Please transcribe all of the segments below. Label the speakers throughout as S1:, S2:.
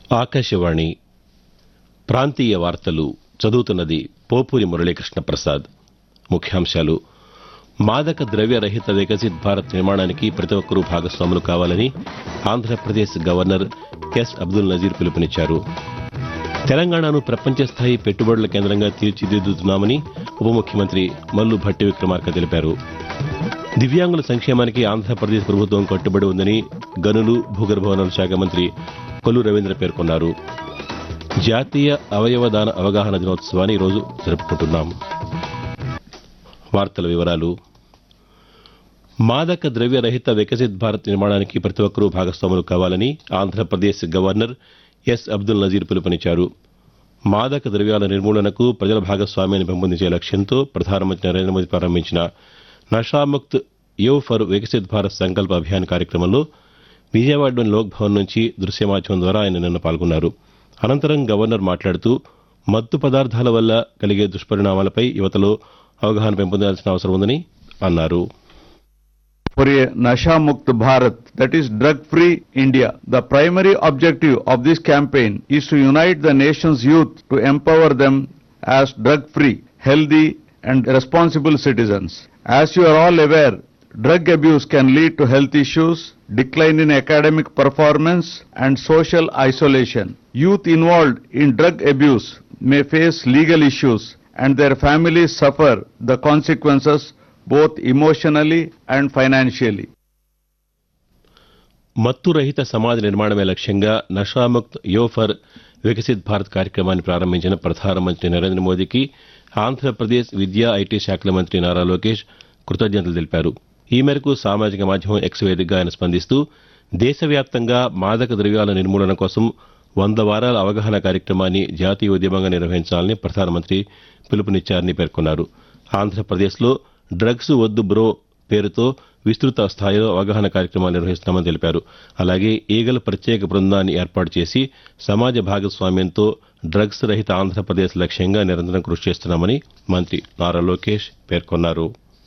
S1: ఆకాశవాణి ప్రాంతీయ వార్తలు చదువుతున్నది పోపూరి మురళీకృష్ణ ప్రసాద్ ముఖ్యాంశాలు మాదక ద్రవ్య రహిత వికసిత్ భారత్ నిర్మాణానికి ప్రతి ఒక్కరూ భాగస్వాములు కావాలని ఆంధ్రప్రదేశ్ గవర్నర్ ఎస్ అబ్దుల్ నజీర్ పిలుపునిచ్చారు తెలంగాణను ప్రపంచ స్థాయి పెట్టుబడుల కేంద్రంగా తీర్చిదిద్దుతున్నామని ఉప ముఖ్యమంత్రి మల్లు భట్టి విక్రమార్క తెలిపారు దివ్యాంగుల సంక్షేమానికి ఆంధ్రప్రదేశ్ ప్రభుత్వం కట్టుబడి ఉందని గనులు భూగర్భ వనరుల శాఖ మంత్రి కొల్లు రవీంద్ర పేర్కొన్నారు జాతీయ అవయవ దాన అవగాహన దినోత్సవాన్ని ఈరోజు జరుపుకుంటున్నాం వార్తల వివరాలు మాదక ద్రవ్య రహిత వికసిత్ భారత్ నిర్మాణానికి ప్రతి ఒక్కరూ భాగస్వాములు కావాలని ఆంధ్రప్రదేశ్ గవర్నర్ ఎస్ అబ్దుల్ నజీర్ పిలుపునిచ్చారు మాదక ద్రవ్యాల నిర్మూలనకు ప్రజల భాగస్వామ్యాన్ని పెంపొందించే లక్ష్యంతో ప్రధానమంత్రి నరేంద్ర మోదీ ప్రారంభించిన నషాముక్త్ యువ్ ఫర్ వికసిత్ భారత్ సంకల్ప అభియాన్ కార్యక్రమంలో విజయవాడలోని లోక్ భవన్ నుంచి దృశ్య మాధ్యమం ద్వారా ఆయన నిన్న పాల్గొన్నారు అనంతరం గవర్నర్ మాట్లాడుతూ మత్తు పదార్థాల వల్ల కలిగే దుష్పరిణామాలపై యువతలో అవగాహన పెంపొందాల్సిన అవసరం ఉందని అన్నారు
S2: for a Nasha Mukt Bharat, that is drug free India. The primary objective of this campaign is to unite the nation's youth to empower them as drug free, healthy and responsible citizens. As you are all aware, drug abuse can lead to health issues, decline in academic performance and social isolation. Youth involved in drug abuse may face legal issues and their families suffer the consequences both emotionally and financially.
S1: మత్తు రహిత సమాజ నిర్మాణమే లక్ష్యంగా నషాముక్త్ యో for Viksit Bharat కార్యక్రమాన్ని ప్రారంభించిన ప్రధానమంత్రి నరేంద్ర మోదీకి ఆంధ్రప్రదేశ్ విద్యా ఐటీ శాఖల మంత్రి నారా లోకేష్ కృతజ్ఞతలు తెలిపారు ఈ మేరకు సామాజిక మాధ్యమం ఎక్స్ వేదికగా ఆయన స్పందిస్తూ దేశవ్యాప్తంగా మాదక ద్రవ్యాల నిర్మూలన కోసం వంద వారాల అవగాహన కార్యక్రమాన్ని జాతీయ ఉద్యమంగా నిర్వహించాలని ప్రధానమంత్రి పిలుపునిచ్చారని పేర్కొన్నారు ఆంధ్రప్రదేశ్లో డ్రగ్స్ వద్దు బ్రో పేరుతో విస్తృత స్థాయిలో అవగాహన కార్యక్రమాలు నిర్వహిస్తున్నామని తెలిపారు అలాగే ఈగల్ ప్రత్యేక బృందాన్ని ఏర్పాటు చేసి సమాజ భాగస్వామ్యంతో డ్రగ్స్ రహిత ఆంధ్రప్రదేశ్ లక్ష్యంగా నిరంతరం కృషి చేస్తున్నామని మంత్రి నారా లోకేష్ పేర్కొన్నారు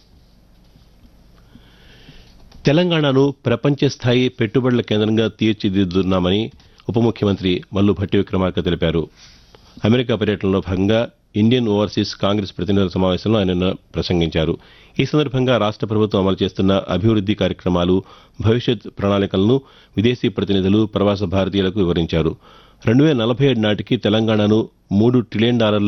S1: తెలంగాణను ప్రపంచ స్థాయి పెట్టుబడుల కేంద్రంగా తీర్చిదిద్దుతున్నామని ఉప ముఖ్యమంత్రి మల్లు భట్టి విక్రమార్క తెలిపారు అమెరికా పర్యటనలో భాగంగా ఇండియన్ ఓవర్సీస్ కాంగ్రెస్ ప్రతినిధుల సమావేశంలో ఆయన నిన్న ప్రసంగించారు ఈ సందర్భంగా రాష్ట ప్రభుత్వం అమలు చేస్తున్న అభివృద్ది కార్యక్రమాలు భవిష్యత్ ప్రణాళికలను విదేశీ ప్రతినిధులు ప్రవాస భారతీయులకు వివరించారు రెండు వేల నలభై ఏడు నాటికి తెలంగాణను మూడు ట్రిలియన్ డాలర్ల